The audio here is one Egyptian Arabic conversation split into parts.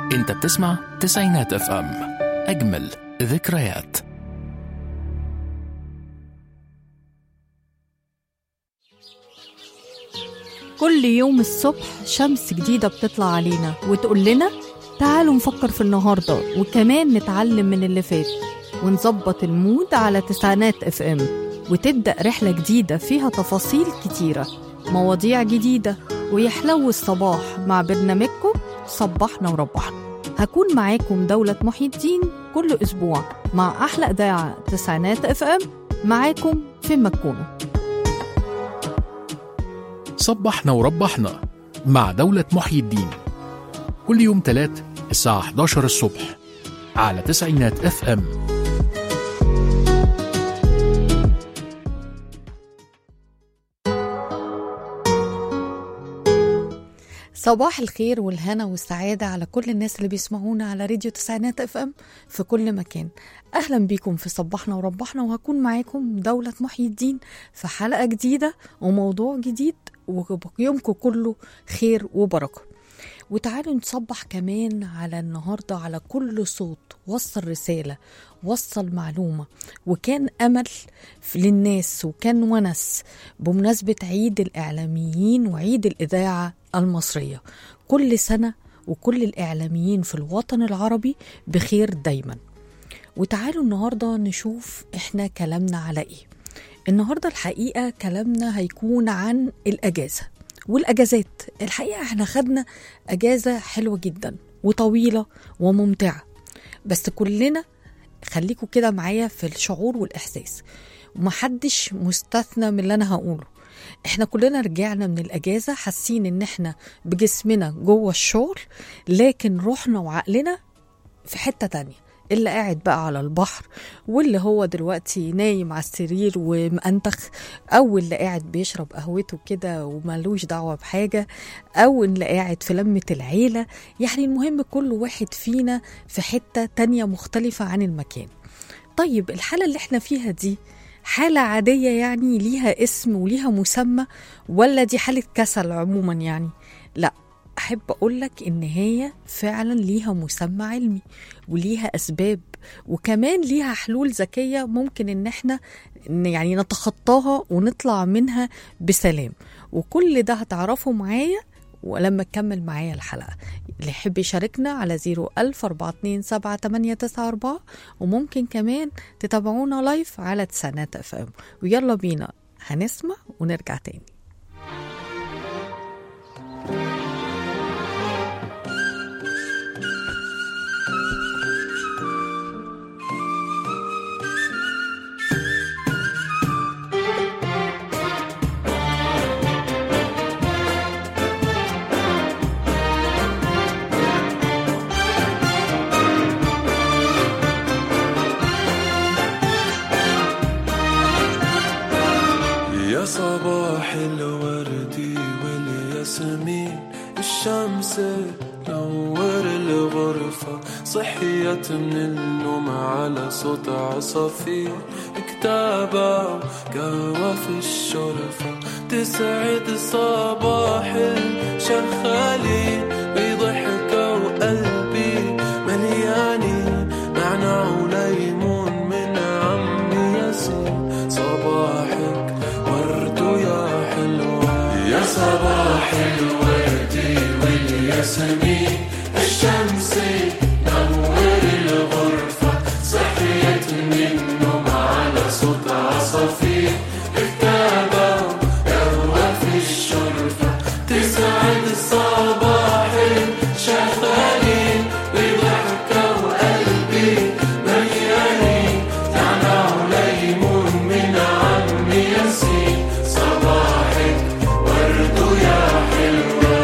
انت بتسمع تسعينات اف ام اجمل ذكريات كل يوم الصبح شمس جديدة بتطلع علينا وتقول لنا تعالوا نفكر في النهاردة وكمان نتعلم من اللي فات ونظبط المود على تسعينات اف ام وتبدأ رحلة جديدة فيها تفاصيل كتيرة مواضيع جديدة ويحلو الصباح مع برنامجكم صبحنا وربحنا هكون معاكم دولة محي الدين كل أسبوع مع أحلى إذاعة تسعينات اف ام معاكم في مكونة صبحنا وربحنا مع دولة محيي الدين كل يوم تلات الساعة 11 الصبح على تسعينات اف ام صباح الخير والهنا والسعادة على كل الناس اللي بيسمعونا على راديو تسعينات اف ام في كل مكان أهلا بيكم في صبحنا وربحنا وهكون معاكم دولة محي الدين في حلقة جديدة وموضوع جديد ويومكم كله خير وبركة وتعالوا نصبح كمان على النهاردة على كل صوت وصل رسالة وصل معلومة وكان أمل للناس وكان ونس بمناسبة عيد الإعلاميين وعيد الإذاعة المصرية كل سنة وكل الإعلاميين في الوطن العربي بخير دايما وتعالوا النهاردة نشوف إحنا كلامنا على إيه النهاردة الحقيقة كلامنا هيكون عن الأجازة والأجازات الحقيقة احنا خدنا أجازة حلوة جدا وطويلة وممتعة بس كلنا خليكوا كده معايا في الشعور والإحساس ومحدش مستثنى من اللي أنا هقوله احنا كلنا رجعنا من الأجازة حاسين إن احنا بجسمنا جوه الشغل لكن روحنا وعقلنا في حتة تانية اللي قاعد بقى على البحر واللي هو دلوقتي نايم على السرير ومأنتخ أو اللي قاعد بيشرب قهوته كده وملوش دعوة بحاجة أو اللي قاعد في لمة العيلة يعني المهم كل واحد فينا في حتة تانية مختلفة عن المكان طيب الحالة اللي احنا فيها دي حالة عادية يعني ليها اسم وليها مسمى ولا دي حالة كسل عموما يعني لا أحب أقولك إن هي فعلا ليها مسمى علمي وليها أسباب وكمان ليها حلول ذكية ممكن إن احنا يعني نتخطاها ونطلع منها بسلام وكل ده هتعرفه معايا ولما تكمل معايا الحلقة اللي يحب يشاركنا على 010427894 وممكن كمان تتابعونا لايف على تسانات اف ام ويلا بينا هنسمع ونرجع تاني يا صباح الورد والياسمين الشمس نور الغرفة صحيت من النوم على صوت عصافير كتابة وقهوة في الشرفة تسعد صباح الشغالين بضحكة وقلبي مليانين نعناع وليمون من عمي ياسين صباحك ورد يا حلوة يا صباح الورد والياسمين الشمس نور الغرفة صحيت من النوم على صوت عصافير كتابة قهوة في الشرفة تسعد صباح الشغالين بضحكة وقلبي مليانين نعناع وليمون من عمي ياسين صباحك ورد يا حلوة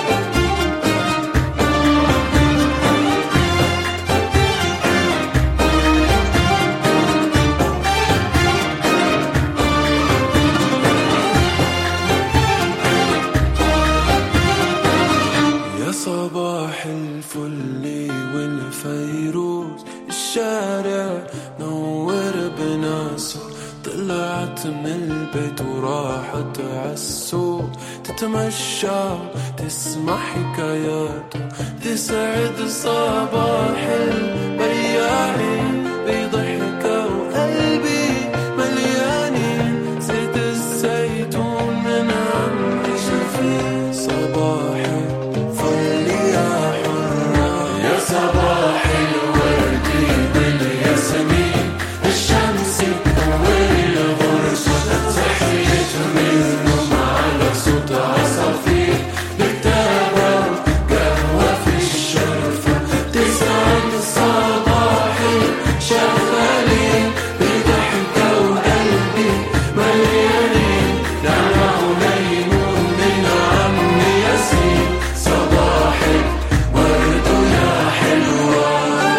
يا صباح الفل والفيروز الشارع نور بناسه طلعت من البيت وراحت عالسوق تتمشى تسمع حكاياته تسعد صباح البياعين بضحكة وقلبي مليانين زيت الزيتون من عم شفيه صباح الفل يا حرة يا صباح الورد بالياسمين الشمس والغرفة صحيت منهم على صوت عصافير بالتابة قهوة في الشرفة تسعد صباح شغالين بضحكة وقلبي مليانين نعناع وليمون من عم ياسين صباحك ورد يا حلوة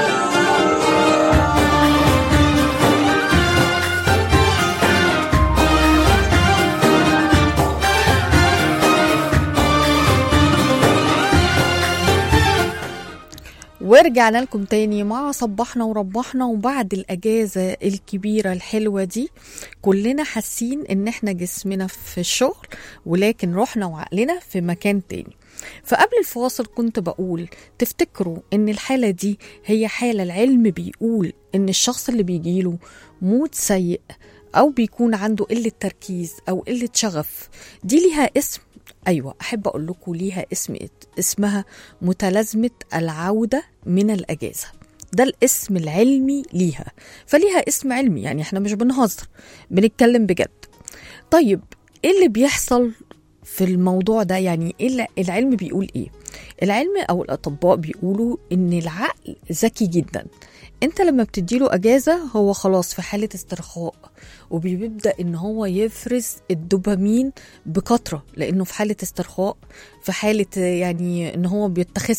ورجعنا لكم تاني مع صبحنا وربحنا وبعد الأجازة الكبيرة الحلوة دي كلنا حاسين إن إحنا جسمنا في الشغل ولكن روحنا وعقلنا في مكان تاني فقبل الفاصل كنت بقول تفتكروا إن الحالة دي هي حالة العلم بيقول إن الشخص اللي بيجيله مود سيء أو بيكون عنده قلة تركيز أو قلة شغف دي ليها اسم ايوه احب اقول لكم ليها اسم اسمها متلازمه العوده من الاجازه ده الاسم العلمي ليها فليها اسم علمي يعني احنا مش بنهزر بنتكلم بجد طيب ايه اللي بيحصل في الموضوع ده يعني ايه الع- العلم بيقول ايه العلم او الاطباء بيقولوا ان العقل ذكي جدا انت لما بتديله اجازه هو خلاص في حاله استرخاء وبيبدا ان هو يفرز الدوبامين بكثره لانه في حاله استرخاء في حاله يعني ان هو بيتخذ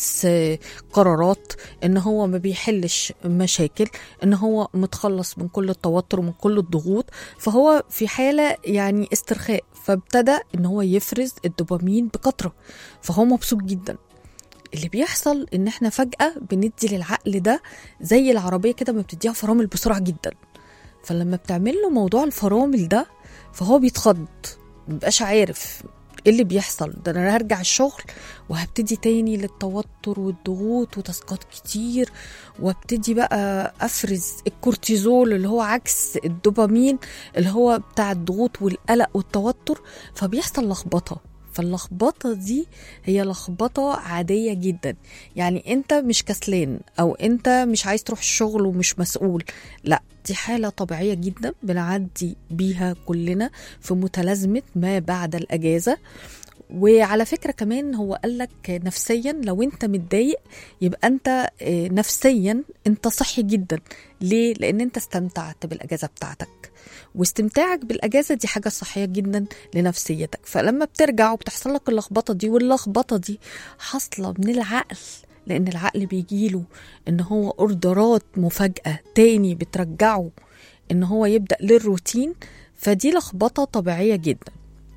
قرارات ان هو ما بيحلش مشاكل ان هو متخلص من كل التوتر ومن كل الضغوط فهو في حاله يعني استرخاء فابتدى ان هو يفرز الدوبامين بكثره فهو مبسوط جدا اللي بيحصل ان احنا فجأة بندي للعقل ده زي العربية كده ما بتديها فرامل بسرعة جدا فلما بتعمل له موضوع الفرامل ده فهو بيتخض مبقاش عارف ايه اللي بيحصل ده انا هرجع الشغل وهبتدي تاني للتوتر والضغوط وتاسكات كتير وابتدي بقى افرز الكورتيزول اللي هو عكس الدوبامين اللي هو بتاع الضغوط والقلق والتوتر فبيحصل لخبطه فاللخبطه دي هي لخبطه عاديه جدا يعني انت مش كسلان او انت مش عايز تروح الشغل ومش مسؤول لا دي حالة طبيعية جدا بنعدي بيها كلنا في متلازمة ما بعد الأجازة وعلى فكرة كمان هو قالك نفسيا لو انت متضايق يبقى انت آه، نفسيا انت صحي جدا ليه؟ لان انت استمتعت بالأجازة بتاعتك واستمتاعك بالأجازة دي حاجة صحية جدا لنفسيتك فلما بترجع وبتحصل لك اللخبطة دي واللخبطة دي حاصلة من العقل لأن العقل بيجيله إن هو أوردرات مفاجأة تاني بترجعه إن هو يبدأ للروتين فدي لخبطة طبيعية جدا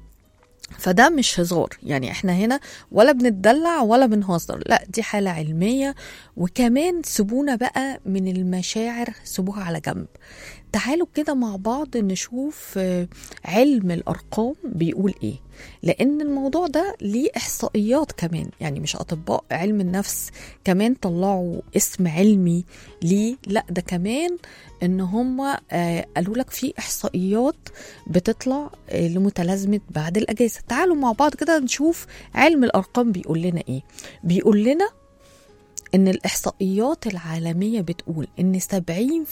فده مش هزار يعني احنا هنا ولا بنتدلع ولا بنهزر لا دي حالة علمية وكمان سيبونا بقى من المشاعر سيبوها على جنب تعالوا كده مع بعض نشوف آه، علم الأرقام بيقول إيه لأن الموضوع ده ليه إحصائيات كمان يعني مش أطباء علم النفس كمان طلعوا اسم علمي ليه لا ده كمان إن هم آه، قالوا لك في إحصائيات بتطلع آه، لمتلازمة بعد الأجازة تعالوا مع بعض كده نشوف علم الأرقام بيقول لنا إيه بيقول لنا إن الإحصائيات العالمية بتقول إن 70%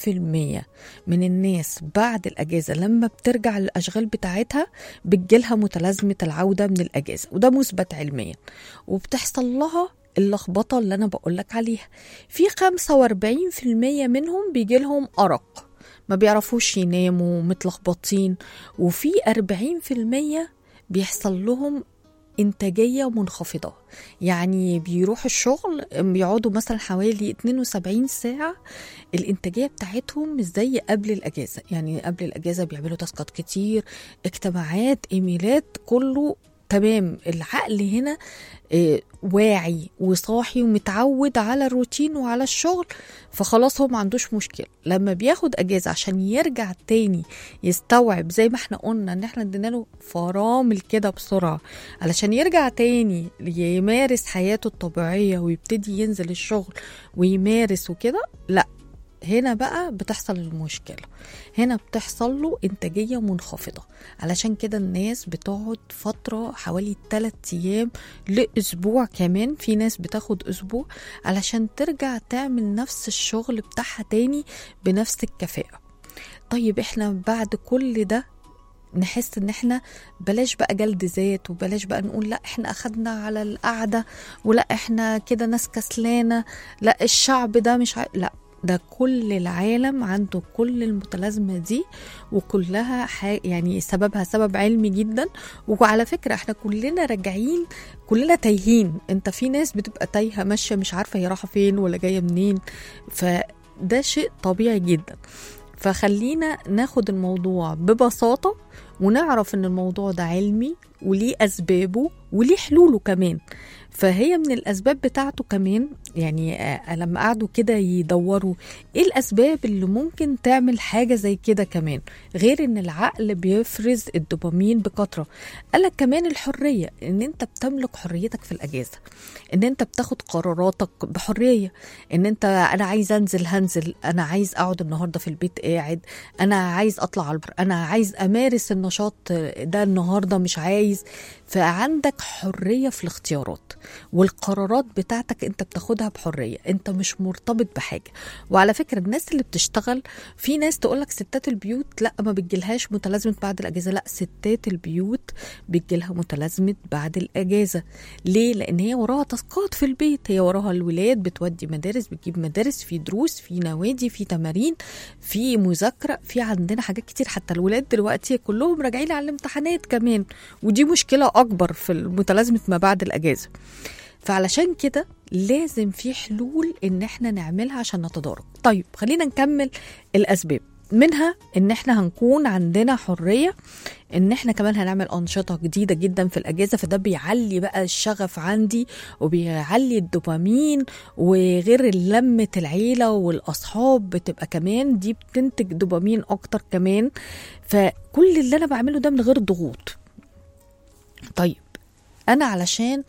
من الناس بعد الأجازة لما بترجع للأشغال بتاعتها بتجيلها متلازمة العودة من الأجازة وده مثبت علميا وبتحصل لها اللخبطة اللي أنا بقولك عليها في 45% منهم بيجيلهم أرق ما بيعرفوش يناموا متلخبطين وفي 40% بيحصل لهم إنتاجية منخفضة يعني بيروحوا الشغل بيقعدوا مثلا حوالي 72 ساعة الإنتاجية بتاعتهم مش زي قبل الأجازة يعني قبل الأجازة بيعملوا تاسكات كتير اجتماعات إيميلات كله تمام العقل هنا آه، واعي وصاحي ومتعود على الروتين وعلى الشغل فخلاص هو ما عندوش مشكله لما بياخد اجازه عشان يرجع تاني يستوعب زي ما احنا قلنا ان احنا ادينا له فرامل كده بسرعه علشان يرجع تاني يمارس حياته الطبيعيه ويبتدي ينزل الشغل ويمارس وكده لا هنا بقى بتحصل المشكلة هنا بتحصل له إنتاجية منخفضة علشان كده الناس بتقعد فترة حوالي 3 أيام لأسبوع كمان في ناس بتاخد أسبوع علشان ترجع تعمل نفس الشغل بتاعها تاني بنفس الكفاءة طيب احنا بعد كل ده نحس ان احنا بلاش بقى جلد ذات وبلاش بقى نقول لا احنا اخدنا على القعده ولا احنا كده ناس كسلانه لا الشعب ده مش ع... لا ده كل العالم عنده كل المتلازمه دي وكلها ح... يعني سببها سبب علمي جدا وعلى فكره احنا كلنا راجعين كلنا تايهين انت في ناس بتبقى تايهه ماشيه مش عارفه هي رايحه فين ولا جايه منين فده شيء طبيعي جدا فخلينا ناخد الموضوع ببساطة ونعرف ان الموضوع ده علمي وليه اسبابه وليه حلوله كمان فهي من الاسباب بتاعته كمان يعني آه، لما قعدوا كده يدوروا ايه الاسباب اللي ممكن تعمل حاجه زي كده كمان غير ان العقل بيفرز الدوبامين بكثره قالك كمان الحريه ان انت بتملك حريتك في الاجازه ان انت بتاخد قراراتك بحريه ان انت انا عايز انزل هنزل انا عايز اقعد النهارده في البيت قاعد انا عايز اطلع على البر انا عايز امارس النشاط ده النهارده مش عايز فعندك حريه في الاختيارات والقرارات بتاعتك انت بتاخدها بحريه انت مش مرتبط بحاجه وعلى فكره الناس اللي بتشتغل في ناس تقولك ستات البيوت لا ما بتجيلهاش متلازمه بعد الاجازه لا ستات البيوت بتجيلها متلازمه بعد الاجازه ليه لان هي وراها تاسكات في البيت هي وراها الولاد بتودي مدارس بتجيب مدارس في دروس في نوادي في تمارين في مذاكره في عندنا حاجات كتير حتى الولاد دلوقتي كلهم راجعين على الامتحانات كمان ودي مشكله اكبر في متلازمه ما بعد الاجازه فعلشان كده لازم في حلول ان احنا نعملها عشان نتدارك طيب خلينا نكمل الاسباب منها ان احنا هنكون عندنا حريه ان احنا كمان هنعمل انشطه جديده جدا في الاجازه فده بيعلي بقى الشغف عندي وبيعلي الدوبامين وغير لمه العيله والاصحاب بتبقى كمان دي بتنتج دوبامين اكتر كمان فكل اللي انا بعمله ده من غير ضغوط طيب انا علشان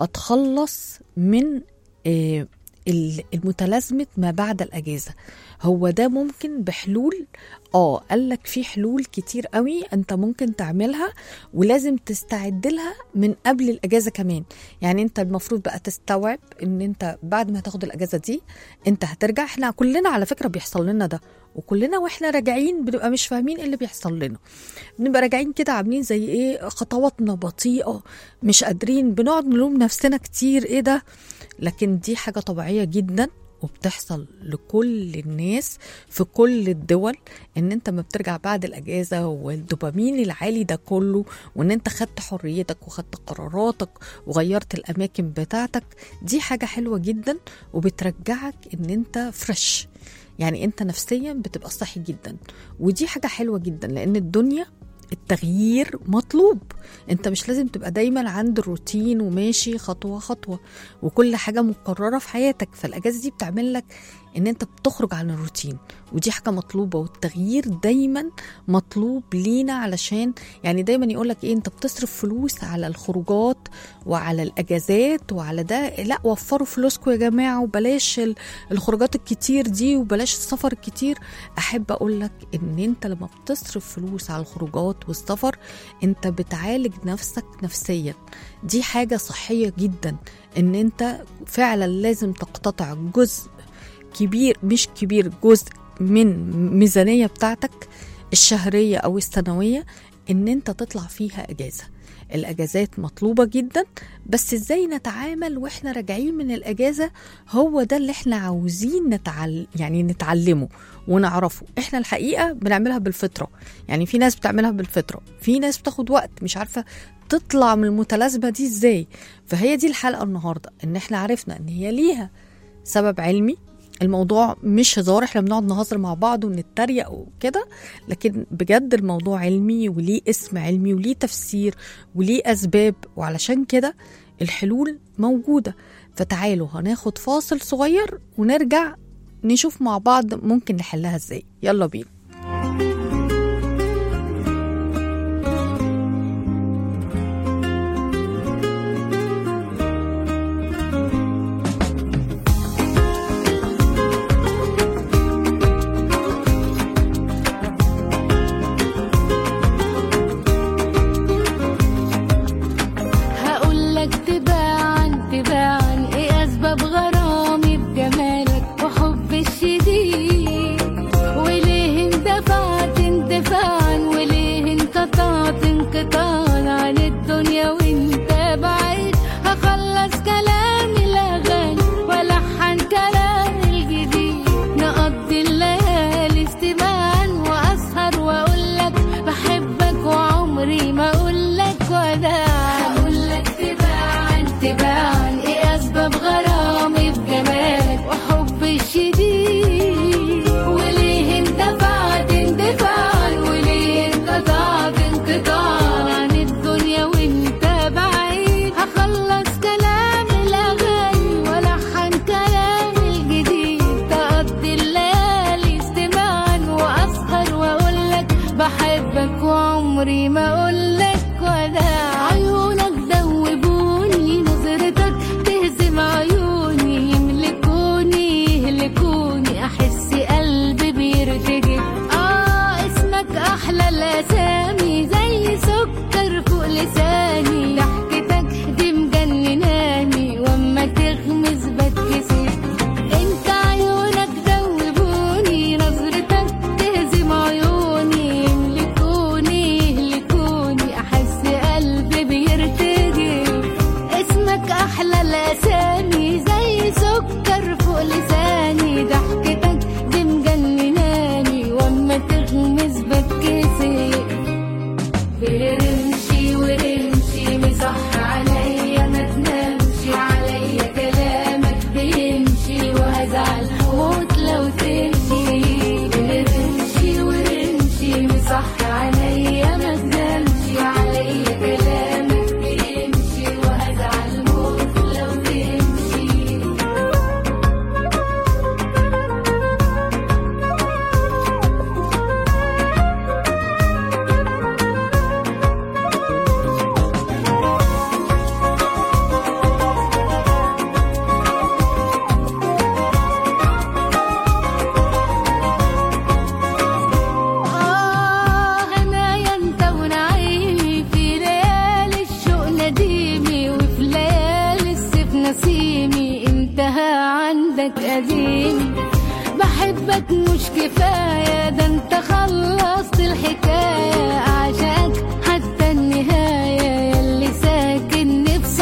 اتخلص من آه، ال- المتلازمه ما بعد الاجازه هو ده ممكن بحلول اه قال لك في حلول كتير قوي انت ممكن تعملها ولازم تستعد لها من قبل الاجازه كمان يعني انت المفروض بقى تستوعب ان انت بعد ما تاخد الاجازه دي انت هترجع احنا كلنا على فكره بيحصل لنا ده وكلنا واحنا راجعين بنبقى مش فاهمين ايه اللي بيحصل لنا بنبقى راجعين كده عاملين زي ايه خطواتنا بطيئه مش قادرين بنقعد نلوم نفسنا كتير ايه ده لكن دي حاجه طبيعيه جدا وبتحصل لكل الناس في كل الدول ان انت ما بترجع بعد الاجازه والدوبامين العالي ده كله وان انت خدت حريتك وخدت قراراتك وغيرت الاماكن بتاعتك دي حاجه حلوه جدا وبترجعك ان انت فريش يعني انت نفسيا بتبقى صحي جدا ودي حاجه حلوه جدا لان الدنيا التغيير مطلوب انت مش لازم تبقى دايما عند الروتين وماشي خطوه خطوه وكل حاجه مقرره في حياتك فالاجازه دي بتعمل لك ان انت بتخرج عن الروتين ودي حاجه مطلوبه والتغيير دايما مطلوب لينا علشان يعني دايما يقول لك ايه انت بتصرف فلوس على الخروجات وعلى الاجازات وعلى ده لا وفروا فلوسكم يا جماعه وبلاش ال- الخروجات الكتير دي وبلاش السفر الكتير احب اقول لك ان انت لما بتصرف فلوس على الخروجات والسفر انت بتعالج نفسك نفسيا دي حاجه صحيه جدا ان انت فعلا لازم تقتطع جزء كبير مش كبير جزء من ميزانية بتاعتك الشهرية أو السنوية إن أنت تطلع فيها أجازة الأجازات مطلوبة جدا بس إزاي نتعامل وإحنا راجعين من الأجازة هو ده اللي إحنا عاوزين نتعل... يعني نتعلمه ونعرفه إحنا الحقيقة بنعملها بالفطرة يعني في ناس بتعملها بالفطرة في ناس بتاخد وقت مش عارفة تطلع من المتلازمة دي إزاي فهي دي الحلقة النهاردة إن إحنا عرفنا إن هي ليها سبب علمي الموضوع مش هزار احنا بنقعد نهزر مع بعض ونتريق وكده لكن بجد الموضوع علمي وليه اسم علمي وليه تفسير وليه اسباب وعلشان كده الحلول موجودة فتعالوا هناخد فاصل صغير ونرجع نشوف مع بعض ممكن نحلها ازاي يلا بينا هقولك تباعا تباعا ايه اسباب غرامي بجمالك وحب الشديد وليه اندفعت اندفاعا وليه انقطعت انقطاعا عن الدنيا وانت بعيد هخلص كلامي الاغاني والحن كلامي الجديد نقضي الليالي استماعا واسهر واقولك بحبك وعمري ما اقولك وداعا هقولك تباعا تباعا ايه اسباب غرامي بجمالك وحبي الشديد وليه اندفعت اندفاعا وليه انقطعت انقطاعا عن الدنيا وانت بعيد هخلص كلامي الاغاني والحن كلامي الجديد تقضي الليالي استماعا واسهر واقولك بحبك وعمري ما اقولك وداع عيونك دوبوني نظرتك تهزم عيوني يملكوني يهلكوني احس قلبي بيرتجف اه اسمك احلى الاسامي زي سكر فوق لساني ضحكتك دي مجنناني واما تغمز بتكسف انت عيونك دوبوني نظرتك تهزم عيوني يملكوني يهلكوني احس قلبي بيرتجف اسمك احلى الاسامي زي سكر فوق لساني ضحكتك دي مجنناني واما تغمز بتكسف برمشي ورمشي مصح عليا ما تنامش عليا كلامك بيمشي وهزعل موت لو تمشي برمشي ورمشي مصح عليا ما تنامش عليا كلامك بيمشي وهزعل موت لو تمشي آه هنايا انت ونعيمي في ليالي الشوق نديمي وفي ليالي السيف نسيمي انتهى عندك قديمي بحبك مش كفاية ده انت خلصت الحكاية أعشقك حتى النهاية يلي ساكنني في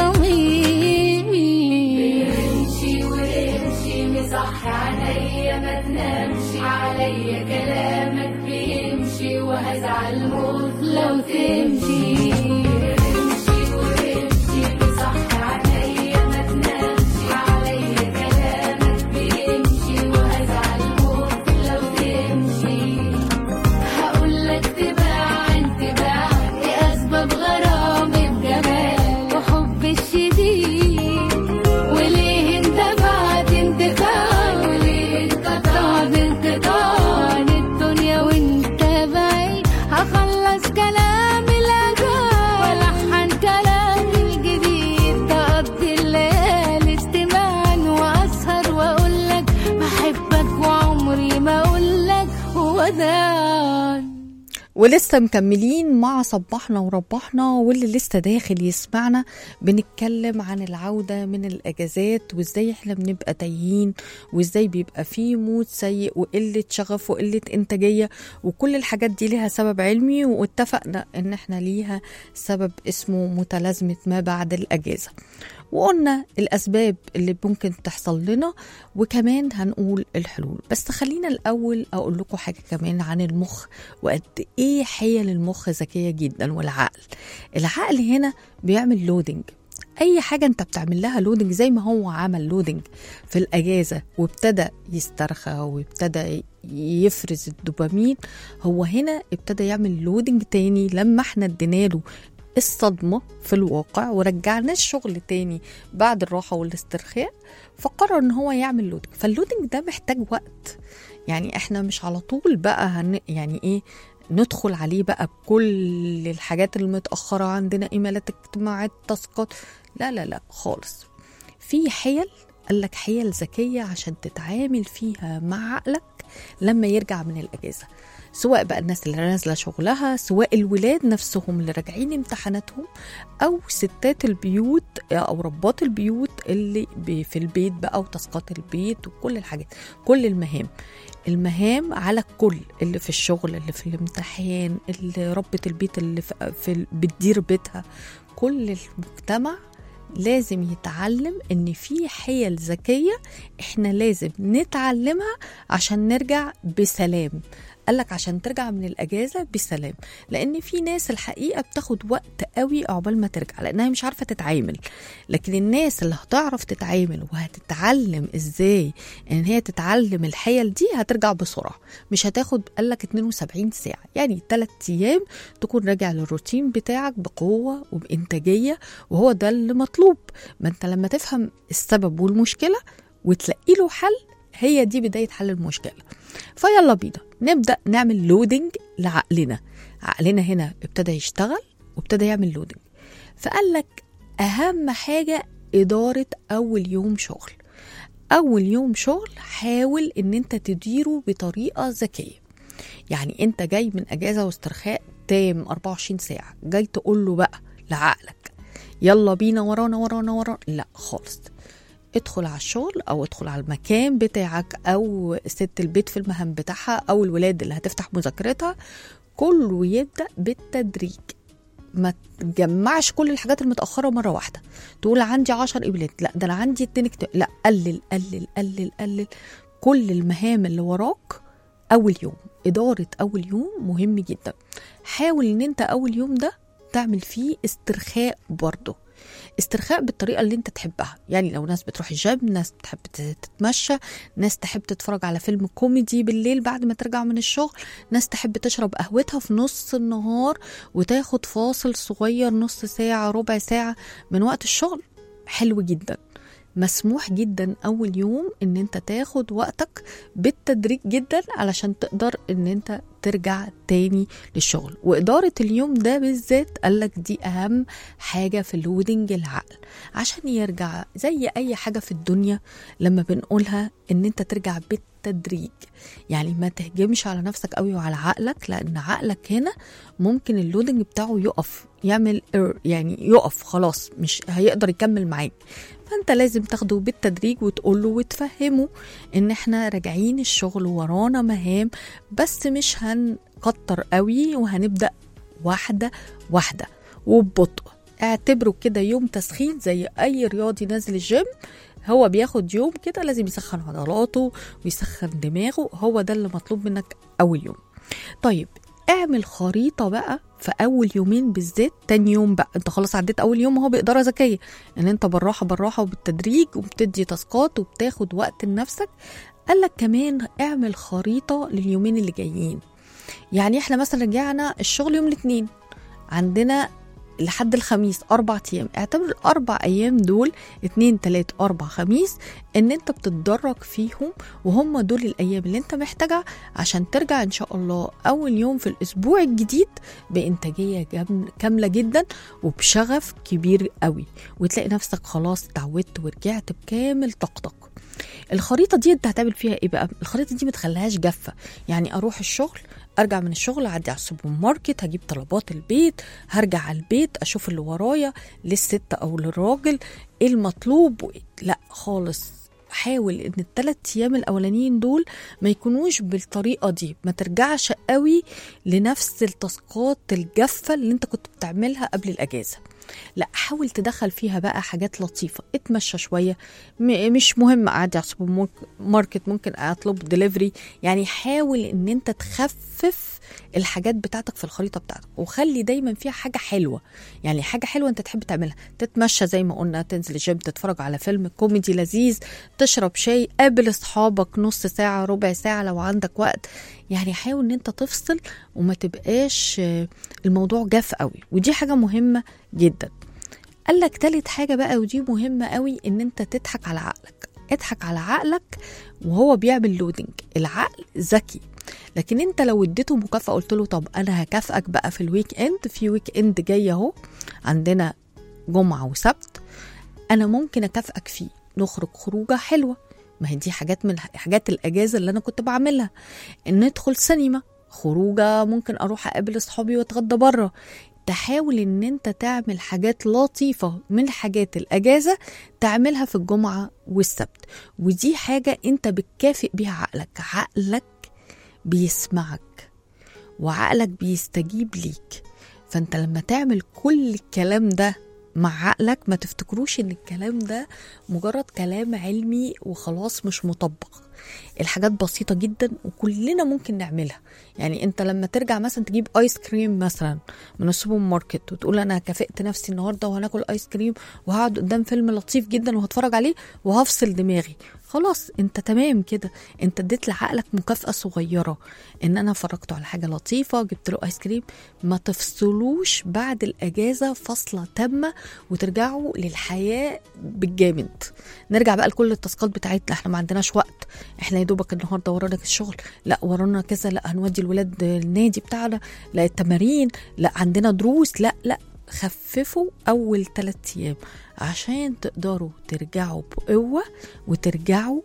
صميمي امشي وامشي مصح عليا ما تنامش عليا كلامك بيمشي وهزعل موت لو تمشي امشي وامشي مصح عليا ما تنامش عليا كلامك بيمشي وهزعل موت لو تمشي هقولك تباعا تباعا ايه اسباب غرامي بجمالك وحبي الشديد وليه اندفعت اندفاع وليه انقطعت انقطاع عن الدنيا وانت بعيد هخلص كلامي الاجال والحن كلامي الجديد تقضي الليالي استماعا واسهر واقولك بحبك وعمري ما اقولك وداع ولسه مكملين مع صبحنا وربحنا واللي لسه داخل يسمعنا بنتكلم عن العودة من الأجازات وإزاي إحنا بنبقى تايهين وإزاي بيبقى فيه مود سيء وقلة شغف وقلة إنتاجية وكل الحاجات دي ليها سبب علمي واتفقنا إن إحنا ليها سبب اسمه متلازمة ما بعد الأجازة وقلنا الأسباب اللي ممكن تحصل لنا وكمان هنقول الحلول بس خلينا الأول أقول لكم حاجة كمان عن المخ وقد إيه حيل المخ ذكية جدا والعقل العقل هنا بيعمل لودنج اي حاجه انت بتعمل لها لودنج زي ما هو عمل لودنج في الاجازه وابتدى يسترخى وابتدى يفرز الدوبامين هو هنا ابتدى يعمل لودنج تاني لما احنا اديناله الصدمة في الواقع ورجعناه الشغل تاني بعد الراحة والاسترخاء فقرر ان هو يعمل لودنج فاللودنج ده محتاج وقت يعني احنا مش على طول بقى هن يعني ايه ندخل عليه بقى بكل الحاجات المتأخرة عندنا ايميلات اجتماعات تاسكات لا لا لا خالص في حيل قال لك حيل ذكية عشان تتعامل فيها مع عقلك لما يرجع من الأجازة سواء بقى الناس اللي نازلة شغلها سواء الولاد نفسهم اللي راجعين امتحاناتهم أو ستات البيوت أو ربات البيوت اللي ب- في البيت بقى وتاسكات البيت وكل الحاجات كل المهام المهام على الكل اللي في الشغل اللي في الامتحان اللي ربة البيت اللي في, في بتدير بيتها كل المجتمع لازم يتعلم ان في حيل ذكيه احنا لازم نتعلمها عشان نرجع بسلام قالك عشان ترجع من الاجازه بسلام لان في ناس الحقيقه بتاخد وقت قوي عقبال ما ترجع لانها مش عارفه تتعامل لكن الناس اللي هتعرف تتعامل وهتتعلم ازاي ان هي تتعلم الحيل دي هترجع بسرعه مش هتاخد قالك 72 ساعه يعني 3 ايام تكون راجع للروتين بتاعك بقوه وبانتاجيه وهو ده اللي مطلوب ما انت لما تفهم السبب والمشكله وتلاقي له حل هي دي بدايه حل المشكله فيلا بينا نبدا نعمل لودنج لعقلنا عقلنا هنا ابتدى يشتغل وابتدى يعمل لودنج فقال لك اهم حاجه اداره اول يوم شغل اول يوم شغل حاول ان انت تديره بطريقه ذكيه يعني انت جاي من اجازه واسترخاء تام 24 ساعه جاي تقول له بقى لعقلك يلا بينا ورانا ورانا ورانا لا خالص ادخل على الشغل او ادخل على المكان بتاعك او ست البيت في المهام بتاعها او الولاد اللي هتفتح مذاكرتها كله يبدا بالتدريج ما تجمعش كل الحاجات المتاخره مره واحده تقول عندي 10 ايميلات لا ده انا عندي اتنين اكت- لا قلل قلل قلل قلل كل المهام اللي وراك اول يوم اداره اول يوم مهم جدا حاول ان انت اول يوم ده تعمل فيه استرخاء برضه استرخاء بالطريقه اللي انت تحبها يعني لو ناس بتروح الجيم ناس بتحب تتمشى ناس تحب تتفرج على فيلم كوميدي بالليل بعد ما ترجع من الشغل ناس تحب تشرب قهوتها في نص النهار وتاخد فاصل صغير نص ساعه ربع ساعه من وقت الشغل حلو جدا مسموح جدا اول يوم ان انت تاخد وقتك بالتدريج جدا علشان تقدر ان انت ترجع تاني للشغل وإدارة اليوم ده بالذات قالك دي أهم حاجة في اللودنج العقل عشان يرجع زي أي حاجة في الدنيا لما بنقولها إن أنت ترجع بالتدريج يعني ما تهجمش على نفسك قوي وعلى عقلك لأن عقلك هنا ممكن اللودنج بتاعه يقف يعمل إر- يعني يقف خلاص مش هيقدر يكمل معاك فانت لازم تاخده بالتدريج وتقوله وتفهمه ان احنا راجعين الشغل ورانا مهام بس مش هنكتر قوي وهنبدا واحده واحده وببطء اعتبره كده يوم تسخين زي اي رياضي نازل الجيم هو بياخد يوم كده لازم يسخن عضلاته ويسخن دماغه هو ده اللي مطلوب منك اول يوم طيب اعمل خريطه بقى في اول يومين بالذات تاني يوم بقى انت خلاص عديت اول يوم اهو باداره ذكيه ان انت بالراحه بالراحه وبالتدريج وبتدي تاسكات وبتاخد وقت لنفسك قال لك كمان اعمل خريطه لليومين اللي جايين يعني احنا مثلا رجعنا الشغل يوم الاثنين عندنا لحد الخميس أربع أيام اعتبر الأربع أيام دول اتنين تلات أربع خميس إن أنت بتتدرج فيهم وهم دول الأيام اللي أنت محتاجها عشان ترجع إن شاء الله أول يوم في الأسبوع الجديد بإنتاجية جم- كاملة جدا وبشغف كبير قوي وتلاقي نفسك خلاص اتعودت ورجعت بكامل طاقتك الخريطه دي انت هتعمل فيها ايه بقى الخريطه دي ما تخليهاش جافه يعني اروح الشغل ارجع من الشغل اعدي على السوبر ماركت هجيب طلبات البيت هرجع على البيت اشوف اللي ورايا للست او للراجل ايه المطلوب وإيه. لا خالص حاول ان الثلاث ايام الاولانيين دول ما يكونوش بالطريقه دي ما ترجعش قوي لنفس التاسكات الجافه اللي انت كنت بتعملها قبل الاجازه لا حاول تدخل فيها بقى حاجات لطيفه اتمشى شويه م- مش مهم اعدي على السوبر مارك- ماركت ممكن اطلب دليفري يعني حاول ان انت تخفف الحاجات بتاعتك في الخريطه بتاعتك وخلي دايما فيها حاجه حلوه يعني حاجه حلوه انت تحب تعملها تتمشى زي ما قلنا تنزل الجيم تتفرج على فيلم كوميدي لذيذ تشرب شاي قابل اصحابك نص ساعه ربع ساعه لو عندك وقت يعني حاول ان انت تفصل وما تبقاش آه، الموضوع جاف قوي ودي حاجه مهمه جدا قال لك تالت حاجه بقى ودي مهمه قوي ان انت تضحك على عقلك اضحك على عقلك وهو بيعمل لودنج العقل ذكي لكن انت لو اديته مكافاه قلت له طب انا هكافئك بقى في الويك اند في ويك اند جاي اهو عندنا جمعه وسبت انا ممكن اكافئك فيه نخرج خروجه حلوه ما هي دي حاجات من حاجات الاجازه اللي انا كنت بعملها ان ندخل سينما خروجه ممكن اروح اقابل اصحابي واتغدى بره تحاول ان انت تعمل حاجات لطيفه من حاجات الاجازه تعملها في الجمعه والسبت ودي حاجه انت بتكافئ بيها عقلك عقلك بيسمعك وعقلك بيستجيب ليك فانت لما تعمل كل الكلام ده مع عقلك ما تفتكروش ان الكلام ده مجرد كلام علمي وخلاص مش مطبق الحاجات بسيطة جدا وكلنا ممكن نعملها يعني انت لما ترجع مثلا تجيب ايس كريم مثلا من السوبر ماركت وتقول انا كافئت نفسي النهارده وهناكل ايس كريم وهقعد قدام فيلم لطيف جدا وهتفرج عليه وهفصل دماغي خلاص انت تمام كده انت اديت لعقلك مكافأة صغيرة ان انا فرجته على حاجة لطيفة جبت له ايس كريم ما تفصلوش بعد الاجازة فصلة تامة وترجعوا للحياة بالجامد نرجع بقى لكل التاسكات بتاعتنا احنا ما عندناش وقت احنا يا دوبك النهارده ورانا الشغل لا ورانا كذا لا هنودي الولاد النادي بتاعنا لا التمارين لا عندنا دروس لا لا خففوا اول ثلاثة ايام عشان تقدروا ترجعوا بقوه وترجعوا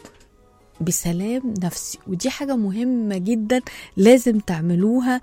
بسلام نفسي ودي حاجه مهمه جدا لازم تعملوها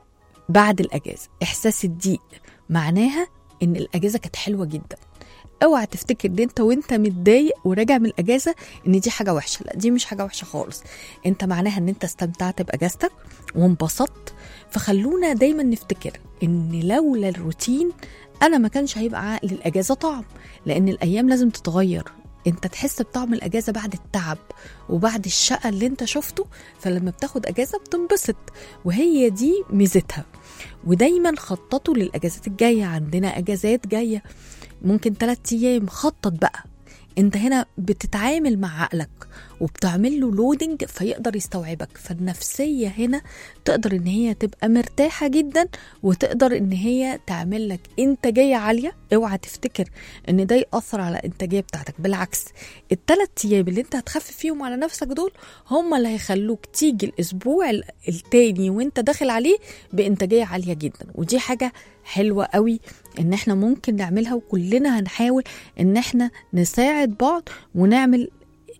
بعد الاجازه احساس الضيق معناها ان الاجازه كانت حلوه جدا اوعى تفتكر ان انت وانت متضايق وراجع من الاجازه ان دي حاجه وحشه لا دي مش حاجه وحشه خالص انت معناها ان انت استمتعت باجازتك وانبسطت فخلونا دايما نفتكر ان لولا الروتين انا ما كانش هيبقى عقل الاجازه طعم لان الايام لازم تتغير انت تحس بطعم الاجازه بعد التعب وبعد الشقه اللي انت شفته فلما بتاخد اجازه بتنبسط وهي دي ميزتها ودايما خططوا للاجازات الجايه عندنا اجازات جايه ممكن ثلاثة ايام خطط بقى انت هنا بتتعامل مع عقلك وبتعمل له لودنج فيقدر يستوعبك فالنفسية هنا تقدر ان هي تبقى مرتاحة جدا وتقدر ان هي تعمل لك انتاجية عالية اوعى تفتكر ان ده يأثر على الانتاجية بتاعتك بالعكس الثلاث ايام اللي انت هتخفف فيهم على نفسك دول هم اللي هيخلوك تيجي الاسبوع ال- التاني وانت داخل عليه بانتاجية عالية جدا ودي حاجة حلوة قوي ان احنا ممكن نعملها وكلنا هنحاول ان احنا نساعد بعض ونعمل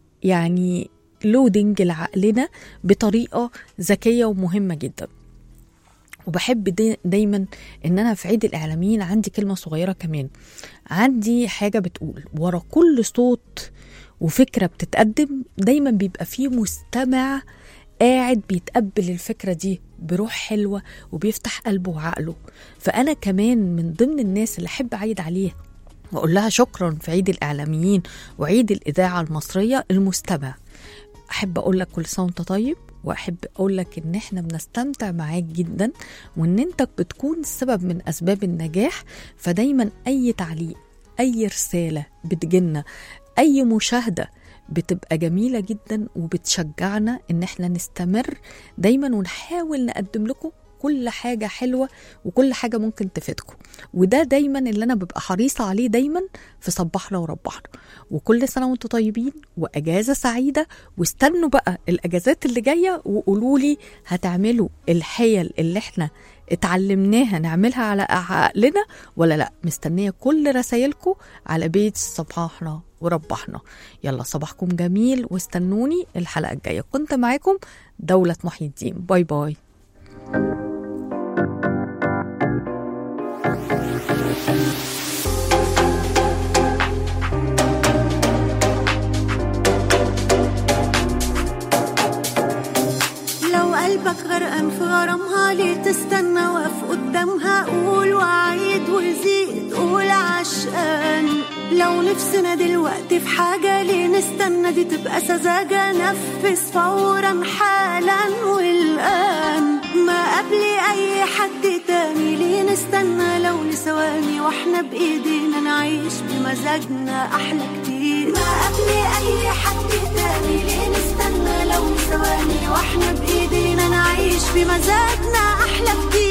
يعني لودنج لعقلنا بطريقة ذكية ومهمة جدا وبحب دي دايما ان انا في عيد الاعلاميين عندي كلمة صغيرة كمان عندي حاجة بتقول ورا كل صوت وفكرة بتتقدم دايما بيبقى فيه مستمع قاعد بيتقبل الفكرة دي بروح حلوة وبيفتح قلبه وعقله فأنا كمان من ضمن الناس اللي أحب أعيد عليها وأقول لها شكرا في عيد الإعلاميين وعيد الإذاعة المصرية المستمع أحب أقول لك كل سنة وأنت طيب وأحب أقول لك إن إحنا بنستمتع معاك جدا وإن أنت بتكون سبب من أسباب النجاح فدايما أي تعليق أي رسالة بتجيلنا أي مشاهدة بتبقى جميلة جدا وبتشجعنا إن إحنا نستمر دايما ونحاول نقدم لكم كل حاجة حلوة وكل حاجة ممكن تفيدكم وده دايما اللي أنا ببقى حريصة عليه دايما في صبحنا وربحنا وكل سنة وانتم طيبين وأجازة سعيدة واستنوا بقى الأجازات اللي جاية وقولوا لي هتعملوا الحيل اللي احنا اتعلمناها نعملها على عقلنا ولا لا مستنية كل رسايلكم على بيت صباحنا وربحنا يلا صباحكم جميل واستنوني الحلقة الجاية كنت معاكم دولة محي الدين باي باي لو قلبك غرقان في غرامها ليه تستنى واقف قدام قدامها قول وعيد وزيد قول عشقان لو نفسنا دلوقتي في حاجة ليه نستنى دي تبقى سذاجة نفذ فورا حالا والآن ما قبل أي حد تاني ليه نستنى لو لثواني واحنا بإيدينا نعيش بمزاجنا أحلى كتير ما قبل أي حد تاني ليه نستنى لو لثواني واحنا بإيدينا نعيش بمزاجنا أحلى كتير